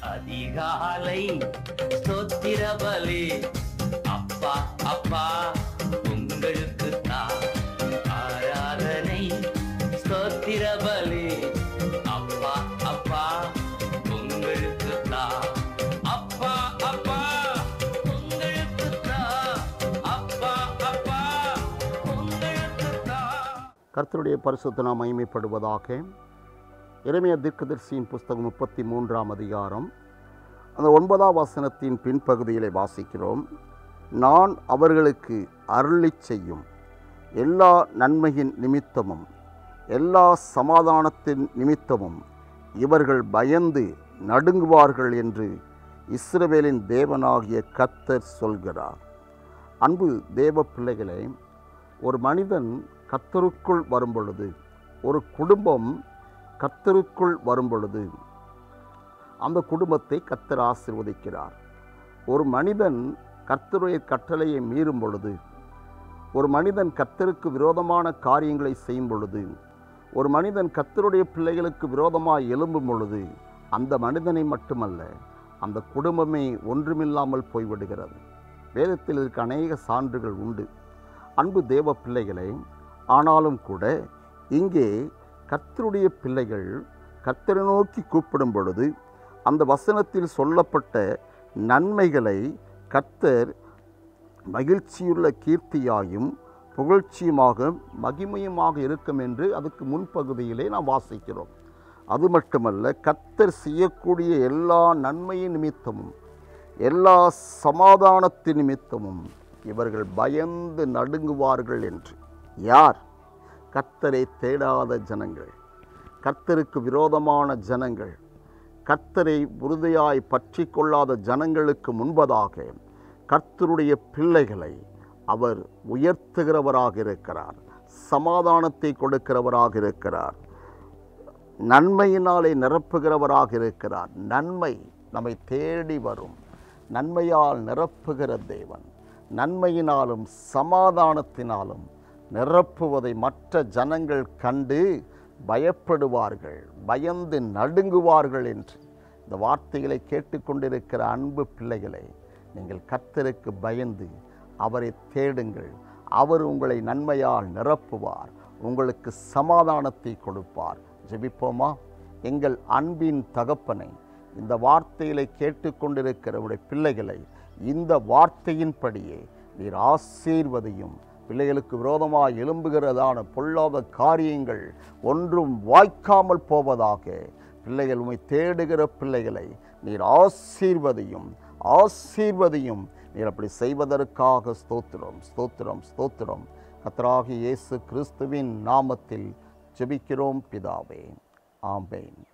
அதிகாலை ஸ்தோத்திர பலி அப்பா அப்பா உங்களுக்கு தான் ஆராதனை ஸ்தோத்திர பலி அப்பா அப்பா உங்களுக்கு தான் அப்பா அப்பா உங்களுக்கு தான் அப்பா அப்பா உங்களுக்கு தான் கர்த்தருடைய பரிசுத்த நாம் மகிமைப்படுவதாக இறைமைய தீர்க்கதரிசியின் புஸ்தகம் முப்பத்தி மூன்றாம் அதிகாரம் அந்த ஒன்பதாம் வசனத்தின் பின்பகுதியிலே வாசிக்கிறோம் நான் அவர்களுக்கு அருளிச் செய்யும் எல்லா நன்மையின் நிமித்தமும் எல்லா சமாதானத்தின் நிமித்தமும் இவர்கள் பயந்து நடுங்குவார்கள் என்று இஸ்ரவேலின் தேவனாகிய கர்த்தர் சொல்கிறார் அன்பு தேவ பிள்ளைகளே ஒரு மனிதன் கர்த்தருக்குள் வரும் பொழுது ஒரு குடும்பம் கர்த்தருக்குள் வரும் பொழுது அந்த குடும்பத்தை கர்த்தர் ஆசீர்வதிக்கிறார் ஒரு மனிதன் கர்த்தருடைய கட்டளையை மீறும் பொழுது ஒரு மனிதன் கர்த்தருக்கு விரோதமான காரியங்களை செய்யும் பொழுது ஒரு மனிதன் கர்த்தருடைய பிள்ளைகளுக்கு விரோதமாக எழும்பும் பொழுது அந்த மனிதனை மட்டுமல்ல அந்த குடும்பமே ஒன்றுமில்லாமல் போய்விடுகிறது வேதத்தில் இருக்க அநேக சான்றுகள் உண்டு அன்பு தேவ பிள்ளைகளே ஆனாலும் கூட இங்கே கர்த்தருடைய பிள்ளைகள் கர்த்தரை நோக்கி கூப்பிடும் பொழுது அந்த வசனத்தில் சொல்லப்பட்ட நன்மைகளை கர்த்தர் மகிழ்ச்சியுள்ள கீர்த்தியாயும் புகழ்ச்சியுமாக மகிமையுமாக இருக்கும் என்று அதுக்கு முன்பகுதியிலே நாம் வாசிக்கிறோம் அது மட்டுமல்ல கர்த்தர் செய்யக்கூடிய எல்லா நன்மையின் நிமித்தமும் எல்லா சமாதானத்தின் நிமித்தமும் இவர்கள் பயந்து நடுங்குவார்கள் என்று யார் கர்த்தரை தேடாத ஜனங்கள் கர்த்தருக்கு விரோதமான ஜனங்கள் கர்த்தரை உறுதியாய் பற்றி கொள்ளாத ஜனங்களுக்கு முன்பதாக கர்த்தருடைய பிள்ளைகளை அவர் உயர்த்துகிறவராக இருக்கிறார் சமாதானத்தை கொடுக்கிறவராக இருக்கிறார் நன்மையினாலே நிரப்புகிறவராக இருக்கிறார் நன்மை நம்மை தேடி வரும் நன்மையால் நிரப்புகிற தேவன் நன்மையினாலும் சமாதானத்தினாலும் நிரப்புவதை மற்ற ஜனங்கள் கண்டு பயப்படுவார்கள் பயந்து நடுங்குவார்கள் என்று இந்த வார்த்தைகளை கேட்டுக்கொண்டிருக்கிற அன்பு பிள்ளைகளை நீங்கள் கர்த்தருக்கு பயந்து அவரை தேடுங்கள் அவர் உங்களை நன்மையால் நிரப்புவார் உங்களுக்கு சமாதானத்தை கொடுப்பார் ஜெபிப்போமா எங்கள் அன்பின் தகப்பனை இந்த வார்த்தைகளை கேட்டுக்கொண்டிருக்கிற உடைய பிள்ளைகளை இந்த வார்த்தையின்படியே நீர் ஆசீர்வதியும் பிள்ளைகளுக்கு விரோதமாக எழும்புகிறதான பொல்லாத காரியங்கள் ஒன்றும் வாய்க்காமல் போவதாக பிள்ளைகள் உம்மை தேடுகிற பிள்ளைகளை நீர் ஆசீர்வதியும் ஆசீர்வதியும் நீர் அப்படி செய்வதற்காக ஸ்தோத்திரம் ஸ்தோத்திரம் ஸ்தோத்திரம் கத்தராகி இயேசு கிறிஸ்துவின் நாமத்தில் ஜெபிக்கிறோம் பிதாவே ஆம்பேன்